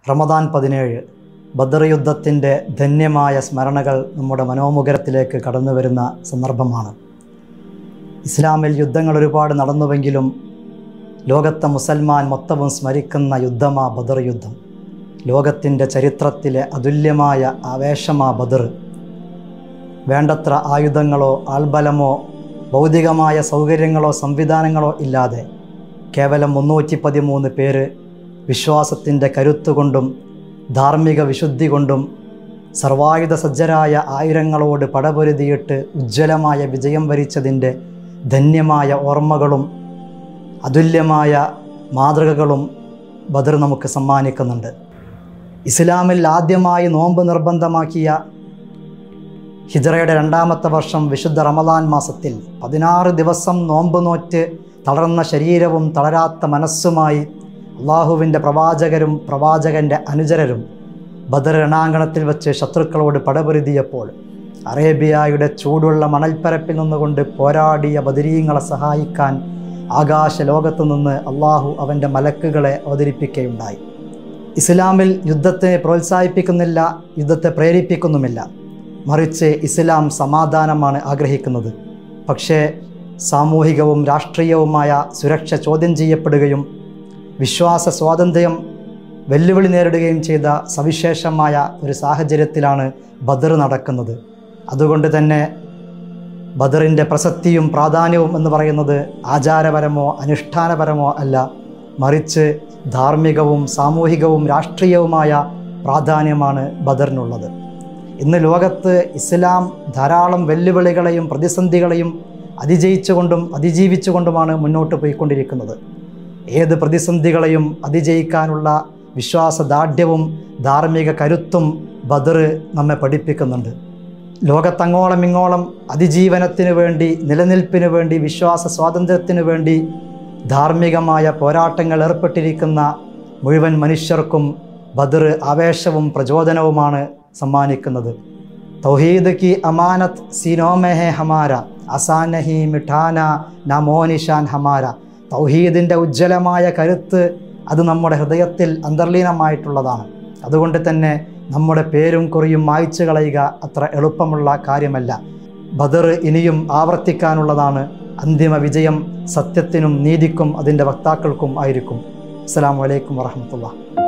റമദാൻ പതിനേഴ് ബദർ യുദ്ധത്തിൻ്റെ ധന്യമായ സ്മരണകൾ നമ്മുടെ മനോമുഖരത്തിലേക്ക് കടന്നു വരുന്ന സന്ദർഭമാണ് ഇസ്ലാമിൽ യുദ്ധങ്ങൾ ഒരുപാട് നടന്നുവെങ്കിലും ലോകത്തെ മുസൽമാൻ മൊത്തവും സ്മരിക്കുന്ന യുദ്ധമാ ബദർ യുദ്ധം ലോകത്തിൻ്റെ ചരിത്രത്തിലെ അതുല്യമായ ആവേശമാ ബദർ വേണ്ടത്ര ആയുധങ്ങളോ ആൾബലമോ ഭൗതികമായ സൗകര്യങ്ങളോ സംവിധാനങ്ങളോ ഇല്ലാതെ കേവലം മുന്നൂറ്റി പതിമൂന്ന് പേര് വിശ്വാസത്തിൻ്റെ കരുത്തുകൊണ്ടും ധാർമ്മിക വിശുദ്ധി കൊണ്ടും സർവായുധ സജ്ജരായ ആയിരങ്ങളോട് പടപൊരുതിയിട്ട് ഉജ്ജ്വലമായ വിജയം വരിച്ചതിൻ്റെ ധന്യമായ ഓർമ്മകളും അതുല്യമായ മാതൃകകളും ബദർ നമുക്ക് സമ്മാനിക്കുന്നുണ്ട് ഇസ്ലാമിൽ ആദ്യമായി നോമ്പ് നിർബന്ധമാക്കിയ ഹിജറയുടെ രണ്ടാമത്തെ വർഷം വിശുദ്ധ റമദാൻ മാസത്തിൽ പതിനാറ് ദിവസം നോമ്പ് നോറ്റ് തളർന്ന ശരീരവും തളരാത്ത മനസ്സുമായി അള്ളാഹുവിൻ്റെ പ്രവാചകരും പ്രവാചകൻ്റെ അനുചരരും ബദർ രണാങ്കണത്തിൽ വെച്ച് ശത്രുക്കളോട് പടപൊരുതിയപ്പോൾ അറേബ്യയുടെ ചൂടുള്ള മണൽപ്പരപ്പിൽ നിന്നുകൊണ്ട് പോരാടിയ ബദരീങ്ങളെ സഹായിക്കാൻ ആകാശ ലോകത്തു നിന്ന് അള്ളാഹു അവൻ്റെ മലക്കുകളെ അവതരിപ്പിക്കുകയുണ്ടായി ഇസ്ലാമിൽ യുദ്ധത്തെ പ്രോത്സാഹിപ്പിക്കുന്നില്ല യുദ്ധത്തെ പ്രേരിപ്പിക്കുന്നുമില്ല മറിച്ച് ഇസ്ലാം സമാധാനമാണ് ആഗ്രഹിക്കുന്നത് പക്ഷേ സാമൂഹികവും രാഷ്ട്രീയവുമായ സുരക്ഷ ചോദ്യം ചെയ്യപ്പെടുകയും വിശ്വാസ സ്വാതന്ത്ര്യം വെല്ലുവിളി നേരിടുകയും ചെയ്ത സവിശേഷമായ ഒരു സാഹചര്യത്തിലാണ് ബദർ നടക്കുന്നത് അതുകൊണ്ട് തന്നെ ബദറിൻ്റെ പ്രസക്തിയും പ്രാധാന്യവും എന്ന് പറയുന്നത് ആചാരപരമോ അനുഷ്ഠാനപരമോ അല്ല മറിച്ച് ധാർമ്മികവും സാമൂഹികവും രാഷ്ട്രീയവുമായ പ്രാധാന്യമാണ് ബദറിനുള്ളത് ഇന്ന് ലോകത്ത് ഇസ്ലാം ധാരാളം വെല്ലുവിളികളെയും പ്രതിസന്ധികളെയും അതിജയിച്ചുകൊണ്ടും അതിജീവിച്ചുകൊണ്ടുമാണ് മുന്നോട്ട് പോയിക്കൊണ്ടിരിക്കുന്നത് ഏത് പ്രതിസന്ധികളെയും അതിജയിക്കാനുള്ള വിശ്വാസദാർഢ്യവും ധാർമ്മിക കരുത്തും ബദർ നമ്മെ പഠിപ്പിക്കുന്നുണ്ട് ലോകത്തങ്ങോളം ഇങ്ങോളം അതിജീവനത്തിനു വേണ്ടി നിലനിൽപ്പിനു വേണ്ടി വിശ്വാസ സ്വാതന്ത്ര്യത്തിനു വേണ്ടി ധാർമ്മികമായ പോരാട്ടങ്ങൾ ഏർപ്പെട്ടിരിക്കുന്ന മുഴുവൻ മനുഷ്യർക്കും ബദർ ആവേശവും പ്രചോദനവുമാണ് സമ്മാനിക്കുന്നത് തൗഹീദ് കി അമാനത്ത് സിനോമെഹെ ഹമാര അസാനഹി മിഠാന നമോനിഷാൻ ഹമാര തൗഹീദിൻ്റെ ഉജ്ജ്വലമായ കരുത്ത് അത് നമ്മുടെ ഹൃദയത്തിൽ അന്തർലീനമായിട്ടുള്ളതാണ് അതുകൊണ്ട് തന്നെ നമ്മുടെ പേരും കുറിയും മായ്ച്ചു കളയുക അത്ര എളുപ്പമുള്ള കാര്യമല്ല ബദർ ഇനിയും ആവർത്തിക്കാനുള്ളതാണ് അന്തിമ വിജയം സത്യത്തിനും നീതിക്കും അതിൻ്റെ വക്താക്കൾക്കും ആയിരിക്കും അസ്സാം വലൈക്കും വറഹമത്തുള്ള